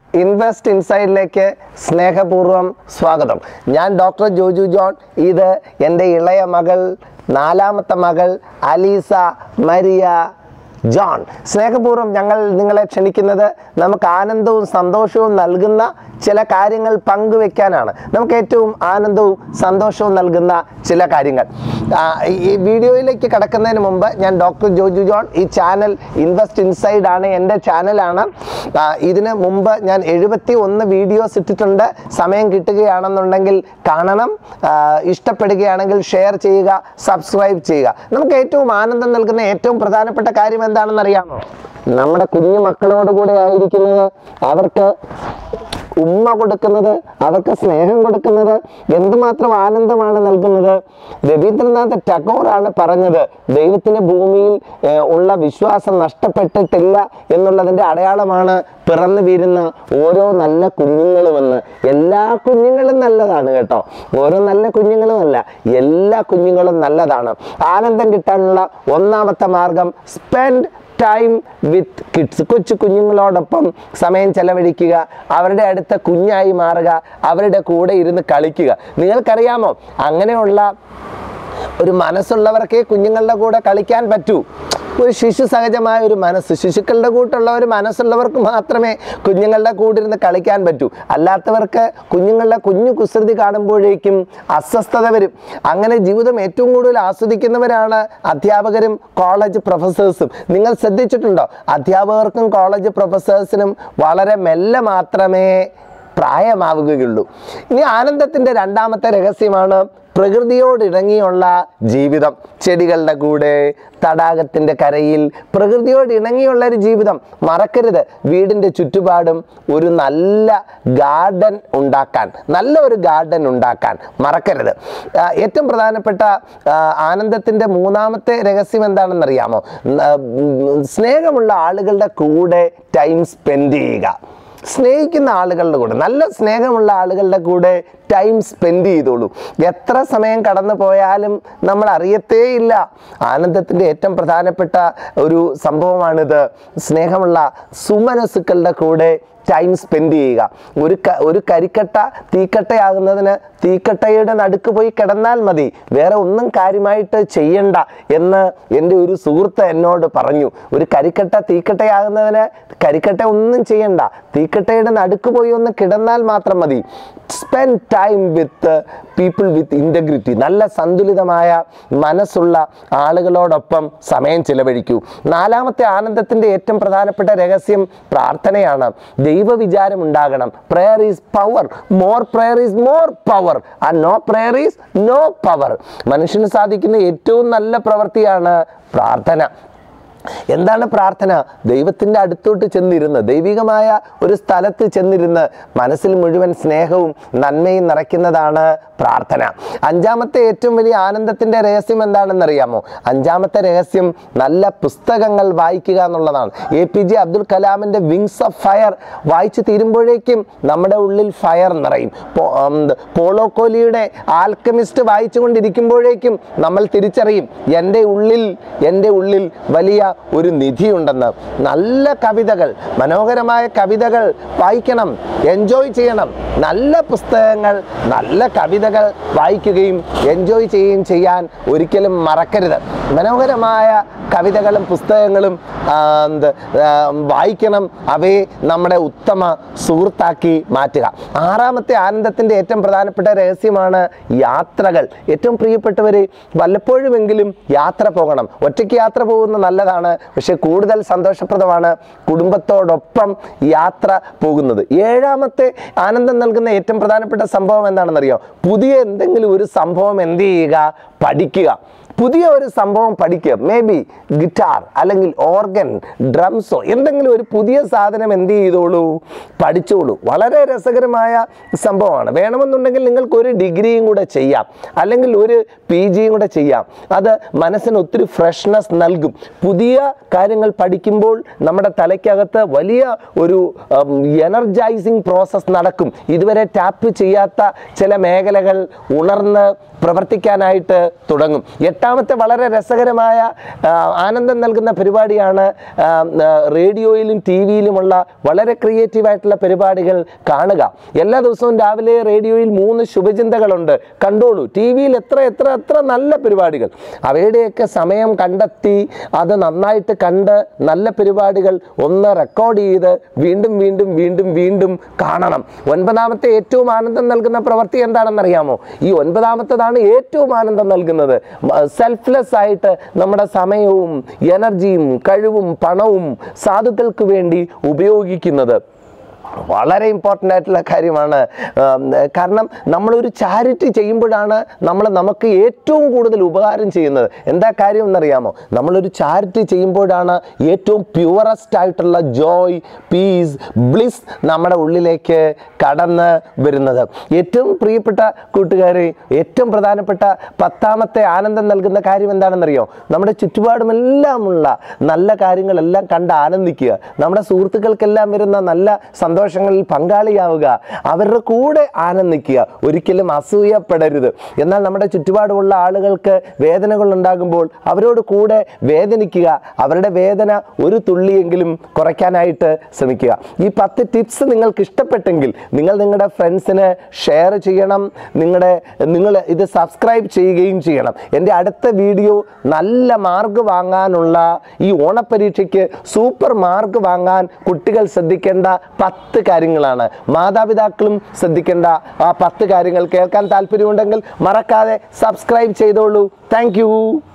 invest ഇൻസൈഡിലേക്ക് സ്നേഹപൂർവ്വം സ്വാഗതം ഞാൻ ഡോക്ടർ ജോജു ജോൺ ഇത് എൻ്റെ ഇളയ മകൾ നാലാമത്തെ മകൾ അലീസ മരിയ ജോൺ സ്നേഹപൂർവ്വം ഞങ്ങൾ നിങ്ങളെ ക്ഷണിക്കുന്നത് നമുക്ക് ആനന്ദവും സന്തോഷവും നൽകുന്ന ചില കാര്യങ്ങൾ പങ്കുവെക്കാനാണ് നമുക്ക് ഏറ്റവും ആനന്ദവും സന്തോഷവും നൽകുന്ന ചില കാര്യങ്ങൾ ആ, ഈ വീഡിയോയിലേക്ക് കടക്കുന്നതിന് മുമ്പ് ഞാൻ ഡോക്ടർ ജോജു ജോൺ ഈ ചാനൽ ഇൻവെസ്റ്റ് ഇൻസൈഡ് ആണ് എൻ്റെ ചാനലാണ് ആ, ഇതിന് മുമ്പ് ഞാൻ എഴുപത്തി ഒന്ന് വീഡിയോസ് ഇട്ടിട്ടുണ്ട് സമയം കിട്ടുകയാണെന്നുണ്ടെങ്കിൽ കാണണം ആ, ഇഷ്ടപ്പെടുകയാണെങ്കിൽ ഷെയർ ചെയ്യുക സബ്സ്ക്രൈബ് ചെയ്യുക നമുക്ക് ഏറ്റവും ആനന്ദം നൽകുന്ന ഏറ്റവും പ്രധാനപ്പെട്ട കാര്യം എന്താണെന്ന് അറിയാമോ നമ്മുടെ കുഞ്ഞു മക്കളോട് കൂടെ ആയിരിക്കുന്നത് അവർക്ക് ഉമ്മ കൊടുക്കുന്നത് അവർക്ക് സ്നേഹം കൊടുക്കുന്നത് എന്തുമാത്രം ആനന്ദമാണ് നൽകുന്നത് രവീന്ദ്രനാഥ് ടാഗോറാണ് പറഞ്ഞത് ദൈവത്തിന് ഭൂമിയിൽ ഏർ, ഉള്ള വിശ്വാസം നഷ്ടപ്പെട്ടിട്ടില്ല എന്നുള്ളതിൻ്റെ അടയാളമാണ് പിറന്നു വീരുന്ന ഓരോ നല്ല കുഞ്ഞുങ്ങളുമെന്ന് എല്ലാ കുഞ്ഞുങ്ങളും നല്ലതാണ് കേട്ടോ ഓരോ നല്ല കുഞ്ഞുങ്ങളുമല്ല എല്ലാ കുഞ്ഞുങ്ങളും നല്ലതാണ് ആനന്ദം കിട്ടാനുള്ള ഒന്നാമത്തെ മാർഗം സ്പെൻഡ് ടൈം വിത്ത് കിഡ്സ് കൊച്ചു കുഞ്ഞുങ്ങളോടൊപ്പം സമയം ചെലവഴിക്കുക അവരുടെ അടുത്ത കുഞ്ഞായി മാറുക അവരുടെ കൂടെ ഇരുന്ന് കളിക്കുക നിങ്ങൾക്കറിയാമോ അങ്ങനെയുള്ള ഒരു മനസ്സുള്ളവർക്കേ കുഞ്ഞുങ്ങളുടെ കൂടെ കളിക്കാൻ പറ്റൂ ഒരു ശിശു സഹജമായ ഒരു മനസ്സ് ശിശുക്കളുടെ കൂട്ടുള്ള ഒരു മനസ്സുള്ളവർക്ക് മാത്രമേ കുഞ്ഞുങ്ങളുടെ കൂടെ ഇരുന്ന് കളിക്കാൻ പറ്റൂ അല്ലാത്തവർക്ക് കുഞ്ഞുങ്ങളുടെ കുഞ്ഞു കുസൃതി കാണുമ്പോഴേക്കും അസ്വസ്ഥത വരും അങ്ങനെ ജീവിതം ഏറ്റവും കൂടുതൽ ആസ്വദിക്കുന്നവരാണ് അധ്യാപകരും കോളേജ് പ്രൊഫസേഴ്സും നിങ്ങൾ ശ്രദ്ധിച്ചിട്ടുണ്ടോ അധ്യാപകർക്കും കോളേജ് പ്രൊഫസേഴ്സിനും വളരെ മെല്ലെ മാത്രമേ പ്രായമാവുകയുള്ളൂ ഇനി ആനന്ദത്തിൻ്റെ രണ്ടാമത്തെ രഹസ്യമാണ് പ്രകൃതിയോട് ഇണങ്ങിയുള്ള ജീവിതം ചെടികളുടെ കൂടെ തടാകത്തിൻ്റെ കരയിൽ പ്രകൃതിയോട് ഇണങ്ങിയുള്ള ഒരു ജീവിതം മറക്കരുത് വീടിൻ്റെ ചുറ്റുപാടും ഒരു നല്ല ഗാർഡൻ ഉണ്ടാക്കാൻ നല്ല ഒരു ഗാർഡൻ ഉണ്ടാക്കാൻ മറക്കരുത് ആ, ഏറ്റവും പ്രധാനപ്പെട്ട ആ, ആനന്ദത്തിൻ്റെ മൂന്നാമത്തെ രഹസ്യം എന്താണെന്നറിയാമോ ന- ഉം, സ്നേഹമുള്ള ആളുകളുടെ കൂടെ ടൈം സ്പെൻഡ് ചെയ്യുക സ്നേഹിക്കുന്ന ആളുകളുടെ കൂടെ നല്ല സ്നേഹമുള്ള ആളുകളുടെ കൂടെ ടൈം സ്പെൻഡ് ചെയ്തോളൂ എത്ര സമയം കടന്നു പോയാലും നമ്മൾ അറിയത്തേയില്ല ആനന്ദത്തിൻ്റെ ഏറ്റവും പ്രധാനപ്പെട്ട ഒരു സംഭവമാണിത് സ്നേഹമുള്ള സുമനസുക്കളുടെ കൂടെ ടൈം സ്പെൻഡ് ചെയ്യുക ഒരു ക ഒരു കരിക്കട്ട തീക്കട്ടയാകുന്നതിന് തീക്കട്ടയുടെ നടുക്ക് പോയി കിടന്നാൽ മതി വേറെ ഒന്നും കാര്യമായിട്ട് ചെയ്യണ്ട എന്ന് എൻ്റെ ഒരു സുഹൃത്ത് എന്നോട് പറഞ്ഞു ഒരു കരിക്കട്ട തീക്കട്ടയാകുന്നതിന് കരിക്കട്ട ഒന്നും ചെയ്യണ്ട തീക്കട്ടയുടെ നടുക്ക് പോയി ഒന്ന് കിടന്നാൽ മാത്രം മതി spend time with people with integrity നല്ല സന്തുലിതമായ മനസ്സുള്ള ആളുകളോടൊപ്പം സമയം ചിലവഴിക്കൂ നാലാമത്തെ ആനന്ദത്തിൻ്റെ ഏറ്റവും പ്രധാനപ്പെട്ട രഹസ്യം പ്രാർത്ഥനയാണ് ദൈവവിചാരം ഉണ്ടാകണം prayer is power more prayer is more power ആ no prayer is no power മനുഷ്യന് സാധിക്കുന്ന ഏറ്റവും നല്ല പ്രവൃത്തിയാണ് പ്രാർത്ഥന എന്താണ് പ്രാർത്ഥന ദൈവത്തിൻ്റെ അടുത്തോട്ട് ചെന്നിരുന്ന് ദൈവികമായ ഒരു സ്ഥലത്ത് ചെന്നിരുന്ന് മനസ്സിൽ മുഴുവൻ സ്നേഹവും നന്മയും നിറയ്ക്കുന്നതാണ് പ്രാർത്ഥന അഞ്ചാമത്തെ ഏറ്റവും വലിയ ആനന്ദത്തിൻ്റെ രഹസ്യം എന്താണെന്നറിയാമോ അഞ്ചാമത്തെ രഹസ്യം നല്ല പുസ്തകങ്ങൾ വായിക്കുക എന്നുള്ളതാണ് എ പി ജെ അബ്ദുൽ കലാമിൻ്റെ വിങ്സ് ഓഫ് ഫയർ വായിച്ചു തീരുമ്പോഴേക്കും നമ്മുടെ ഉള്ളിൽ ഫയർ നിറയും പോ- ഉം, പോളോ കോലിയുടെ ആൽക്കമിസ്റ്റ് വായിച്ചുകൊണ്ടിരിക്കുമ്പോഴേക്കും നമ്മൾ തിരിച്ചറിയും എൻ്റെ ഉള്ളിൽ എൻ്റെ ഉള്ളിൽ വലിയ ഒരു നിധിയുണ്ടെന്ന് നല്ല കവിതകൾ മനോഹരമായ കവിതകൾ വായിക്കണം എൻജോയ് ചെയ്യണം നല്ല പുസ്തകങ്ങൾ നല്ല കവിതകൾ വായിക്കുകയും എൻജോയ് ചെയ്യുകയും ചെയ്യാൻ ഒരിക്കലും മറക്കരുത് മനോഹരമായ കവിതകളും പുസ്തകങ്ങളും ആ, എന്ത്, ആ, വായിക്കണം അവയെ നമ്മുടെ ഉത്തമ സുഹൃത്താക്കി മാറ്റുക ആറാമത്തെ ആനന്ദത്തിൻ്റെ ഏറ്റവും പ്രധാനപ്പെട്ട രഹസ്യമാണ് യാത്രകൾ ഏറ്റവും പ്രിയപ്പെട്ടവരെ വല്ലപ്പോഴുമെങ്കിലും യാത്ര പോകണം ഒറ്റയ്ക്ക് യാത്ര പോകുന്നത് നല്ലതാണ് പക്ഷെ കൂടുതൽ സന്തോഷപ്രദമാണ് കുടുംബത്തോടൊപ്പം യാത്ര പോകുന്നത് ഏഴാമത്തെ ആനന്ദം നൽകുന്ന ഏറ്റവും പ്രധാനപ്പെട്ട സംഭവം എന്താണെന്നറിയോ പുതിയ എന്തെങ്കിലും ഒരു സംഭവം എന്ത് ചെയ്യുക പഠിക്കുക പുതിയ ഒരു സംഭവം പഠിക്കുക മേ ബി ഗിറ്റാർ അല്ലെങ്കിൽ ഓർഗൻ ഡ്രംസോ എന്തെങ്കിലും ഒരു പുതിയ സാധനം എന്ത് ചെയ്തോളൂ പഠിച്ചോളൂ വളരെ രസകരമായ സംഭവമാണ് വേണമെന്നുണ്ടെങ്കിൽ നിങ്ങൾക്ക് ഒരു ഡിഗ്രിയും കൂടെ ചെയ്യാം അല്ലെങ്കിൽ ഒരു പി ജിയും കൂടെ ചെയ്യാം അത് മനസ്സിന് ഒത്തിരി ഫ്രഷ്നെസ് നൽകും പുതിയ കാര്യങ്ങൾ പഠിക്കുമ്പോൾ നമ്മുടെ തലയ്ക്കകത്ത് വലിയ ഒരു എനർജൈസിങ് പ്രോസസ്സ് നടക്കും ഇതുവരെ ടാപ്പ് ചെയ്യാത്ത ചില മേഖലകൾ ഉണർന്ന് പ്രവർത്തിക്കാനായിട്ട് തുടങ്ങും എട്ടാം എട്ടാമത്തെ വളരെ രസകരമായ ആ, ആനന്ദം നൽകുന്ന പരിപാടിയാണ് ആ, ആ, റേഡിയോയിലും ടി വിയിലുമുള്ള വളരെ ക്രിയേറ്റീവ് ആയിട്ടുള്ള പരിപാടികൾ കാണുക എല്ലാ ദിവസവും രാവിലെ റേഡിയോയിൽ മൂന്ന് ശുഭചിന്തകളുണ്ട് കണ്ടോളൂ ടി വിയിൽ എത്ര എത്ര എത്ര നല്ല പരിപാടികൾ അവയുടെയൊക്കെ സമയം കണ്ടെത്തി അത് നന്നായിട്ട് കണ്ട് നല്ല പരിപാടികൾ ഒന്ന് റെക്കോർഡ് ചെയ്ത് വീണ്ടും വീണ്ടും വീണ്ടും വീണ്ടും കാണണം ഒൻപതാമത്തെ ഏറ്റവും ആനന്ദം നൽകുന്ന പ്രവൃത്തി എന്താണെന്നറിയാമോ ഈ ഒൻപതാമത്തതാണ് ഏറ്റവും ആനന്ദം നൽകുന്നത് സെൽഫ്ലെസ് ആയിട്ട് നമ്മുടെ സമയവും എനർജിയും കഴിവും പണവും സാധുക്കൾക്ക് വേണ്ടി ഉപയോഗിക്കുന്നത് വളരെ ഇമ്പോർട്ടൻ്റ് ആയിട്ടുള്ള കാര്യമാണ് ആം, കാരണം നമ്മളൊരു ചാരിറ്റി ചെയ്യുമ്പോഴാണ് നമ്മൾ നമുക്ക് ഏറ്റവും കൂടുതൽ ഉപകാരം ചെയ്യുന്നത് എന്താ കാര്യം എന്നറിയാമോ നമ്മളൊരു ചാരിറ്റി ചെയ്യുമ്പോഴാണ് ഏറ്റവും പ്യുവറസ്റ്റ് ആയിട്ടുള്ള ജോയ് പീസ് ബ്ലിസ് നമ്മുടെ ഉള്ളിലേക്ക് കടന്ന് വരുന്നത് ഏറ്റവും പ്രിയപ്പെട്ട കൂട്ടുകാരെ ഏറ്റവും പ്രധാനപ്പെട്ട പത്താമത്തെ ആനന്ദം നൽകുന്ന കാര്യം എന്താണെന്നറിയോ നമ്മുടെ ചുറ്റുപാടുമെല്ലാമുള്ള നല്ല കാര്യങ്ങളെല്ലാം കണ്ട് ആനന്ദിക്കുക നമ്മുടെ സുഹൃത്തുക്കൾക്കെല്ലാം വരുന്ന നല്ല സന്തോഷങ്ങളിൽ പങ്കാളിയാവുക അവരുടെ കൂടെ ആനന്ദിക്കുക ഒരിക്കലും അസൂയപ്പെടരുത് എന്നാൽ നമ്മുടെ ചുറ്റുപാടുമുള്ള ആളുകൾക്ക് വേദനകൾ ഉണ്ടാകുമ്പോൾ അവരോട് കൂടെ വേദനിക്കുക അവരുടെ വേദന ഒരു തുള്ളിയെങ്കിലും കുറയ്ക്കാനായിട്ട് ശ്രമിക്കുക ഈ പത്ത് ടിപ്സ് നിങ്ങൾക്ക് ഇഷ്ടപ്പെട്ടെങ്കിൽ നിങ്ങൾ നിങ്ങളുടെ ഫ്രണ്ട്സിന് ഷെയർ ചെയ്യണം നിങ്ങളുടെ നിങ്ങൾ ഇത് സബ്സ്ക്രൈബ് ചെയ്യുകയും ചെയ്യണം എൻ്റെ അടുത്ത വീഡിയോ നല്ല മാർക്ക് വാങ്ങാനുള്ള ഈ ഓണപ്പരീക്ഷയ്ക്ക് സൂപ്പർ മാർക്ക് വാങ്ങാൻ കുട്ടികൾ ശ്രദ്ധിക്കേണ്ട പത്ത് കാര്യങ്ങളാണ് മാതാപിതാക്കളും ശ്രദ്ധിക്കേണ്ട ആ പത്ത് കാര്യങ്ങൾ കേൾക്കാൻ താല്പര്യമുണ്ടെങ്കിൽ മറക്കാതെ സബ്സ്ക്രൈബ് ചെയ്തോളൂ താങ്ക്